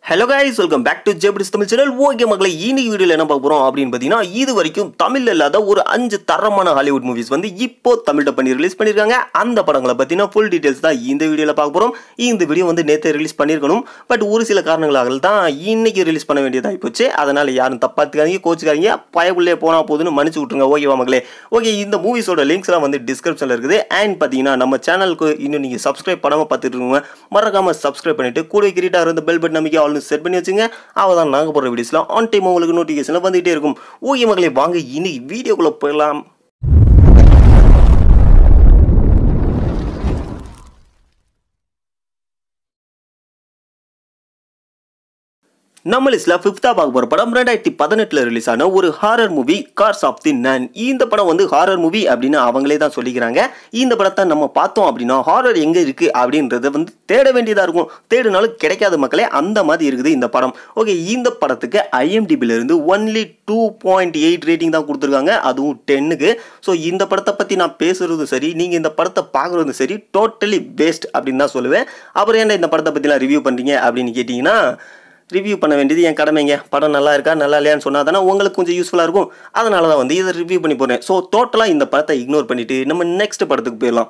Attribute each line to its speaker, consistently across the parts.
Speaker 1: Hello guys welcome back to ஜெபிடிஸ் Tamil channel okay மக்களை இன்னைக்கு வீடியோவில் என்ன பார்க்க போகிறோம் அப்படின்னு பார்த்தீங்கன்னா இது வரைக்கும் தமிழ்ல இல்லாத ஒரு அஞ்சு தரமான ஹாலிவுட் மூவிஸ் வந்து இப்போ தமிழ்ல பண்ணி ரிலீஸ் பண்ணியிருக்காங்க அந்த படங்களை பற்றின ஃபுல் டீட்டெயில்ஸ் தான் இந்த வீடியோவில் பார்க்க போகிறோம் இந்த வீடியோ வந்து நேற்று ரிலீஸ் பண்ணியிருக்கணும் பட் ஒரு சில காரணங்களாக தான் இன்னைக்கு ரிலீஸ் பண்ண வேண்டியதாகி போச்சு அதனால் யாரும் தப்பாத்துக்காதீங்க கோச்சுக்காதீங்க பயக்குள்ளே போனால் போதுன்னு மன்னிச்சு விட்ருங்க ஓகேவா மகளே ஓகே இந்த மூவிஸோட லிங்க்ஸ்லாம் வந்து டிஸ்கிரிப்ஷனில் இருக்குது அண்ட் பார்த்தீங்கன்னா நம்ம சேனலுக்கு இன்னும் நீங்கள் சப்ஸ்கிரைப் பண்ணாமல் பார்த்துட்டு இருக்கோங்க மறக்காமல் சப்ஸ்கிரைப் பண்ணிட்டு கூட கிரீட்டாக இருந்த பெல் பட்டன் நம்பிக்கை ஆல்னு செட் பண்ணி வச்சுங்க அவள் தான் நாங்கள் போடுற வீடியோஸ்லாம் ஆன் டைம் உங்களுக்கு நோட்டிஃபிகேஷனில் வந்துகிட்டே இருக்கும் ஓகே மகளே வாங்க இன்னைக்கு வீடியோக்குள்ளே போயிடலாம் நம்ம லிஸ்ட்ல ஃபிஃப்த்தா பார்க்க போற படம் ரெண்டாயிரத்தி பதினெட்டுல ரிலீஸ் ஆன ஒரு horror movie curse of the nun இந்த படம் வந்து ஹாரர் மூவி அப்படின்னு அவங்களே தான் சொல்லிக்கிறாங்க இந்த படத்தை நம்ம பார்த்தோம் அப்படின்னா ஹாரர் எங்க இருக்கு அப்படின்றத வந்து தேட வேண்டியதா இருக்கும் தேடினாலும் கிடைக்காத மக்களே அந்த மாதிரி இருக்குது இந்த படம் ஓகே இந்த படத்துக்கு ஐஎம்டிபில இருந்து only two point eight rating தான் கொடுத்துருக்காங்க அதுவும் டென்னுக்கு ஸோ இந்த படத்தை பற்றி நான் பேசுறதும் சரி நீங்கள் இந்த படத்தை பார்க்குறதும் சரி டோட்டலி வேஸ்ட் அப்படின்னு தான் சொல்லுவேன் அப்புறம் என்ன இந்த படத்தை பற்றிலாம் ரிவ்யூ பண்ணுறீங்க அப்படின்னு கேட்டிங்கன்னா ரிவ்யூ பண்ண வேண்டியது என் கடமைங்க படம் நல்லா இருக்கா நல்லா இல்லையான்னு சொன்னால் தானே உங்களுக்கு கொஞ்சம் யூஸ்ஃபுல்லாக இருக்கும் அதனால தான் வந்து இதை ரிவ்யூ பண்ணி போகிறேன் ஸோ டோட்டலாக இந்த படத்தை இக்னோர் பண்ணிவிட்டு நம்ம நெக்ஸ்ட் படத்துக்கு போயிடலாம்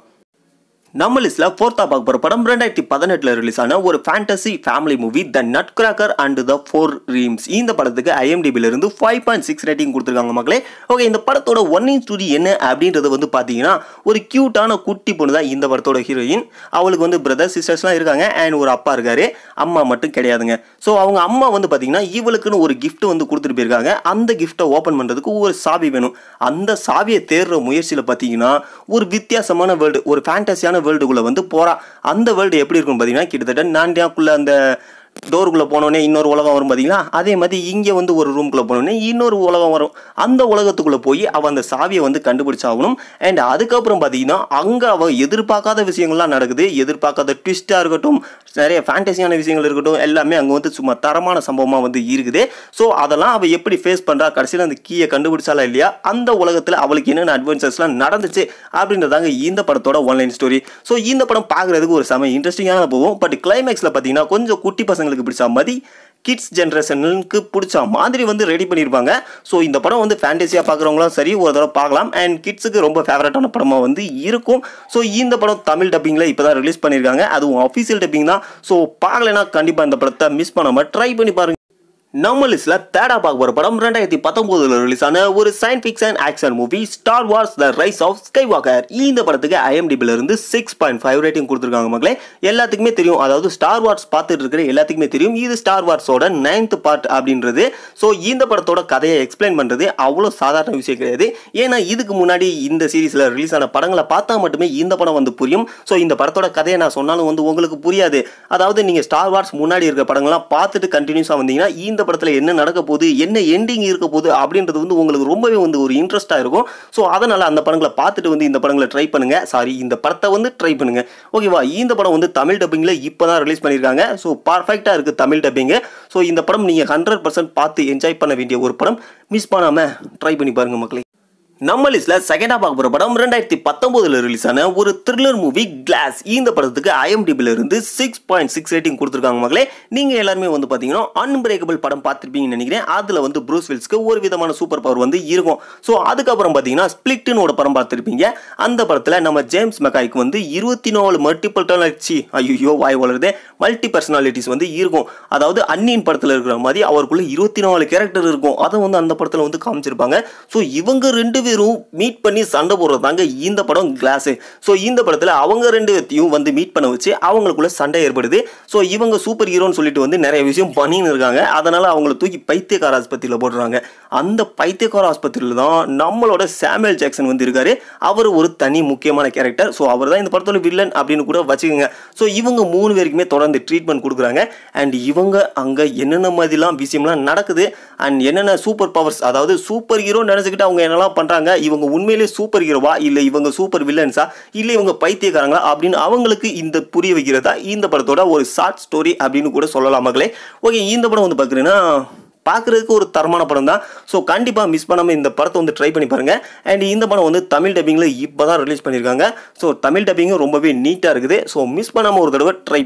Speaker 1: நம்ம லிஸ்ட்ல ஃபோர்த்தா பார்க்க போற படம் ரெண்டாயிரத்தி பதினெட்டுல ரிலீஸ் ஆன ஒரு fantasy family movie the nutcracker and the four realms இந்த படத்துக்கு ஐஎம்டிபில இருந்து ஃபைவ் பாயிண்ட் சிக்ஸ் ரேட்டிங் கொடுத்துருக்காங்க மக்களே ஓகே இந்த படத்தோட ஒன்னிங் ஸ்டோரி என்ன அப்படின்றது வந்து பார்த்தீங்கன்னா ஒரு கியூட்டான குட்டி பொண்ணு தான் இந்த படத்தோட ஹீரோயின் அவளுக்கு வந்து பிரதர் சிஸ்டர்ஸ்லாம் இருக்காங்க அண்ட் ஒரு அப்பா இருக்காரு அம்மா மட்டும் கிடையாதுங்க ஸோ அவங்க அம்மா வந்து பார்த்தீங்கன்னா இவளுக்குன்னு ஒரு கிஃப்ட் வந்து கொடுத்துட்டு போயிருக்காங்க அந்த கிஃப்ட்டை ஓப்பன் பண்ணுறதுக்கு ஒரு சாவி வேணும் அந்த சாவியை தேடுற முயற்சியில் பார்த்தீங்கன்னா ஒரு வித்தியாசமான வேர்ல்டு ஒரு ஃபேண்டசியான வேர்ல்டுக்குள்ளே வந்து போகிறா அந்த வேர்ல்டு எப்படி இருக்குன்னு பார்த்தீங்கன்னா கிட்டத்தட்ட நாண்டியாக்குள்ளே அந்த டோருக்குள்ளே போனோடனே இன்னொரு உலகம் வரும் பார்த்தீங்களா அதே மாதிரி இங்கே வந்து ஒரு ரூம்குள்ளே போனோடனே இன்னொரு உலகம் வரும் அந்த உலகத்துக்குள்ளே போய் அவள் அந்த சாவியை வந்து கண்டுபிடிச்சாகணும் அண்ட் அதுக்கப்புறம் பார்த்தீங்கன்னா அங்கே அவள் எதிர்பார்க்காத விஷயங்கள்லாம் நடக்குது எதிர்பார்க்காத ட்விஸ்ட்டாக இருக்கட்டும் நிறைய ஃபேண்டசியான விஷயங்கள் இருக்கட்டும் எல்லாமே அங்கே வந்து சும்மா தரமான சம்பவமாக வந்து இருக்குது ஸோ அதெல்லாம் அவள் எப்படி ஃபேஸ் பண்ணுறா கடைசியில் அந்த கீயை கண்டுபிடிச்சாலா இல்லையா அந்த உலகத்தில் அவளுக்கு என்னென்ன அட்வென்ச்சர்ஸ்லாம் நடந்துச்சு அப்படின்றதாங்க இந்த படத்தோட ஒன்லைன் ஸ்டோரி ஸோ இந்த படம் பார்க்குறதுக்கு ஒரு செம இன்ட்ரெஸ்டிங்கான போகும் பட் கிளைமேக்ஸில் பார்த்தீங்கன்னா கொஞ்சம் குட்டி பசங்களுக்கு பிடிச்ச மாதிரி கிட்ஸ் ஜென்ரேஷனுக்கு பிடிச்ச மாதிரி வந்து ரெடி பண்ணியிருப்பாங்க ஸோ இந்த படம் வந்து ஃபேண்டசியாக பார்க்குறவங்களும் சரி ஒரு தடவை பார்க்கலாம் அண்ட் கிட்ஸுக்கு ரொம்ப ஃபேவரட்டான படமாக வந்து இருக்கும் ஸோ இந்த படம் தமிழ் டப்பிங்கில் இப்போ தான் ரிலீஸ் பண்ணியிருக்காங்க அதுவும் அஃபீஷியல் டப்பிங் தான் ஸோ பார்க்கலைன்னா கண்டிப்பாக இந்த படத்தை மிஸ் பண்ணாமல் ட்ரை பண்ணி பாருங்க நம்ம லிஸ்ட்ல தேடா பார்க்க போற படம் ரெண்டாயிரத்தி பத்தொன்பதுல ரிலீஸ் ஆன ஒரு science fiction action movie star wars the rise of skywalker இந்த படத்துக்கு ஐஎம்டிபில இருந்து சிக்ஸ் பாயிண்ட் ஃபைவ் ரேட்டிங் கொடுத்துருக்காங்க மக்களே எல்லாத்துக்குமே தெரியும் அதாவது ஸ்டார் வார்ஸ் பார்த்துட்டு இருக்கிற எல்லாத்துக்குமே தெரியும் இது ஸ்டார் வார்ஸோட நைன்த் பார்ட் அப்படின்றது ஸோ இந்த படத்தோட கதையை எக்ஸ்பிளைன் பண்றது அவ்வளோ சாதாரண விஷயம் கிடையாது ஏன்னா இதுக்கு முன்னாடி இந்த சீரீஸ்ல ரிலீஸ் ஆன படங்களை பார்த்தா மட்டுமே இந்த படம் வந்து புரியும் ஸோ இந்த படத்தோட கதையை நான் சொன்னாலும் வந்து உங்களுக்கு புரியாது அதாவது நீங்க ஸ்டார் வார்ஸ் முன்னாடி இருக்கிற படங்கள்லாம் பார்த்துட்டு கண்டினியூஸாக வந்தீங்கன்னா இந்த படத்தில் என்ன நடக்க போகுது என்ன எண்டிங் இருக்க போகுது அப்படின்றது வந்து உங்களுக்கு ரொம்பவே வந்து ஒரு இன்ட்ரெஸ்ட்டாக இருக்கும் ஸோ அதனால் அந்த படங்களை பார்த்துட்டு வந்து இந்த படங்களை ட்ரை பண்ணுங்க சாரி இந்த படத்தை வந்து ட்ரை பண்ணுங்க ஓகேவா இந்த படம் வந்து தமிழ் டப்பிங்கில் இப்போ தான் ரிலீஸ் பண்ணியிருக்காங்க ஸோ பர்ஃபெக்டாக இருக்குது தமிழ் டப்பிங்கு ஸோ இந்த படம் நீங்கள் ஹண்ட்ரட் பர்சன்ட் பார்த்து என்ஜாய் பண்ண வேண்டிய ஒரு படம் மிஸ் பண்ணாமல் ட்ரை பண்ணி பாருங்கள் மக்களே நம்ம லிஸ்ட்ல செகண்டா பார்க்க போற படம் ரெண்டாயிரத்தி பத்தொன்பதுல ரிலீஸ் ஆன ஒரு த்ரில்லர் மூவி கிளாஸ் இந்த படத்துக்கு ஐஎம்டிபில இருந்து சிக்ஸ் பாயிண்ட் சிக்ஸ் ரேட்டிங் கொடுத்துருக்காங்க மகளே நீங்க எல்லாருமே வந்து பாத்தீங்கன்னா அன்பிரேக்கபிள் படம் பார்த்திருப்பீங்கன்னு நினைக்கிறேன் அதுல வந்து ப்ரூஸ் வில்ஸ்க்கு ஒரு விதமான சூப்பர் பவர் வந்து இருக்கும் ஸோ அதுக்கப்புறம் பாத்தீங்கன்னா ஸ்பிளிட்னு ஒரு படம் பார்த்திருப்பீங்க அந்த படத்துல நம்ம ஜேம்ஸ் மெக்காய்க்கு வந்து இருபத்தி நாலு மல்டிபிள் டாலர்ச்சி ஐயோ வாய் வளருது மல்டி பர்சனாலிட்டிஸ் வந்து இருக்கும் அதாவது அன்னியின் படத்துல இருக்கிற மாதிரி அவருக்குள்ள இருபத்தி நாலு கேரக்டர் இருக்கும் அதை வந்து அந்த படத்துல வந்து காமிச்சிருப்பாங்க ஸோ இவங்க ரெண்டு பேரும் மீட் பண்ணி சண்டை போடுறது தாங்க இந்த படம் கிளாஸு ஸோ இந்த படத்தில் அவங்க ரெண்டு பேர்த்தையும் வந்து மீட் பண்ண வச்சு அவங்களுக்குள்ள சண்டை ஏற்படுது ஸோ இவங்க சூப்பர் ஹீரோன்னு சொல்லிட்டு வந்து நிறைய விஷயம் பண்ணின்னு இருக்காங்க அதனால அவங்கள தூக்கி பைத்தியக்கார ஆஸ்பத்திரியில் போடுறாங்க அந்த பைத்தியக்கார ஆஸ்பத்திரியில் தான் நம்மளோட சாமுவல் ஜாக்சன் வந்து இருக்காரு அவர் ஒரு தனி முக்கியமான கேரக்டர் ஸோ அவர் தான் இந்த படத்தோட வில்லன் அப்படின்னு கூட வச்சுக்கோங்க ஸோ இவங்க மூணு பேருக்குமே தொடர்ந்து ட்ரீட்மெண்ட் கொடுக்குறாங்க அண்ட் இவங்க அங்கே என்னென்ன மாதிரிலாம் விஷயம்லாம் நடக்குது அண்ட் என்னென்ன சூப்பர் பவர்ஸ் அதாவது சூப்பர் ஹீரோ நினச்சிக்கிட்டு அவங்க என்னெல்லாம் பண்ணுறாங்க இவங்க உண்மையிலே சூப்பர் ஹீரோவா இல்லை இவங்க சூப்பர் வில்லன்ஸா இல்லை இவங்க பைத்தியக்காரங்களா அப்படின்னு அவங்களுக்கு இந்த புரிய வைக்கிறதா இந்த படத்தோட ஒரு ஷார்ட் ஸ்டோரி அப்படின்னு கூட சொல்லலாம் மகளே ஓகே இந்த படம் வந்து பார்க்குறீங்கன்னா பார்க்குறதுக்கு ஒரு தரமான படம் தான் ஸோ கண்டிப்பாக மிஸ் பண்ணாமல் இந்த படத்தை வந்து ட்ரை பண்ணி பாருங்கள் அண்ட் இந்த படம் வந்து தமிழ் டப்பிங்கில் இப்போ தான் ரிலீஸ் பண்ணியிருக்காங்க ஸோ தமிழ் டப்பிங்கும் ரொம்பவே நீட்டாக இருக்குது ஸோ மிஸ் பண்ணாமல் ஒரு தடவை ட்ரை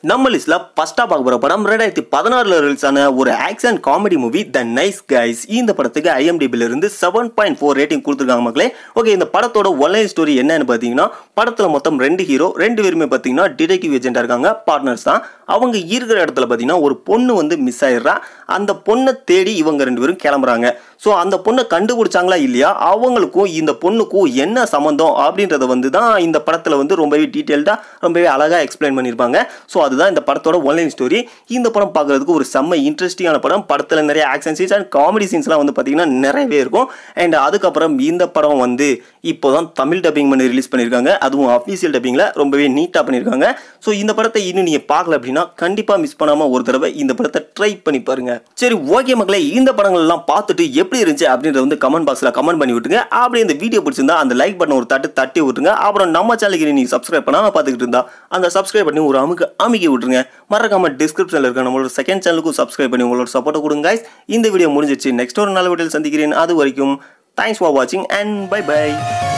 Speaker 1: நம்ம லிஸ்ட்ல ஃபர்ஸ்டா பார்க்க போற படம் ரெண்டாயிரத்தி பதினாறுல ரிலீஸ் ஆன ஒரு action comedy movie the nice guys இந்த படத்துக்கு ஐஎம்டிபில இருந்து செவன் பாயிண்ட் ஃபோர் ரேட்டிங் கொடுத்துருக்காங்க மக்களே ஓகே இந்த படத்தோட ஒன்லைன் ஸ்டோரி என்னன்னு பார்த்தீங்கன்னா படத்துல மொத்தம் ரெண்டு ஹீரோ ரெண்டு பேருமே பார்த்தீங்கன்னா டிடெக்டிவ் ஏஜென்டா இருக்காங்க பார்ட்னர்ஸ் தான் அவங்க இருக்கிற இடத்துல பார்த்தீங்கன்னா ஒரு பொண்ணு வந்து மிஸ் ஆயிடுறா அந்த பொண்ணை தேடி இவங்க ரெண்டு பேரும் கிளம்புறாங்க ஸோ அந்த பொண்ணை கண்டுபிடிச்சாங்களா இல்லையா அவங்களுக்கும் இந்த பொண்ணுக்கும் என்ன சம்மந்தம் அப்படின்றத வந்து தான் இந்த படத்தில் வந்து ரொம்பவே டீட்டெயில்டாக ரொம்பவே அழகாக எக்ஸ்பிளைன் பண்ணியிருப்பாங்க ஸோ அதுதான் இந்த படத்தோட ஒன்லைன் ஸ்டோரி இந்த படம் பார்க்குறதுக்கு ஒரு செம்ம இன்ட்ரெஸ்டிங்கான படம் படத்தில் நிறைய ஆக்ஷன் சீன்ஸ் அண்ட் காமெடி சீன்ஸ்லாம் வந்து பார்த்தீங்கன்னா நிறையவே இருக்கும் அண்ட் அதுக்கப்புறம் இந்த படம் வந்து இப்போ தான் தமிழ் டப்பிங் பண்ணி ரிலீஸ் பண்ணியிருக்காங்க அதுவும் அஃபீஷியல் டப்பிங்கில் ரொம்பவே நீட்டாக பண்ணியிருக்காங்க ஸோ இந்த படத்தை இன்னும் நீங்கள் பார்க்கல அப்படின்னா கண்டிப்பாக மிஸ் பண்ணாமல் ஒரு தடவை இந்த படத்தை ட்ரை பண்ணி பாருங்க சரி ஓகே மக்களே இந்த படங்கள் எல்லாம் பார்த்துட்டு எப்படி இருந்துச்சு அப்படின்றத வந்து கமெண்ட் பாக்ஸில் கமெண்ட் பண்ணி விட்டுங்க அப்படி இந்த வீடியோ பிடிச்சிருந்தா அந்த லைக் பட்டன் ஒரு தட்டு தட்டி விட்டுருங்க அப்புறம் நம்ம சேனலுக்கு நீங்கள் சப்ஸ்கிரைப் பண்ணாமல் பார்த்துக்கிட்டு இருந்தா அந்த சப்ஸ்கிரைப் பண்ணி ஒரு அமுக்கு அமுக்கி விட்டுருங்க மறக்காம டிஸ்கிரிப்ஷனில் இருக்க நம்மளோட செகண்ட் சேனலுக்கும் சப்ஸ்கிரைப் பண்ணி உங்களோட சப்போர்ட் கொடுங்க guys. இந்த வீடியோ முடிஞ்சிச்சு நெக்ஸ்ட் ஒரு நல்ல வீடியோவில் சந்திக்கிறேன் அது வரைக்கும் தேங்க்ஸ் ஃபார் வாட்சிங் அண்ட் பை பை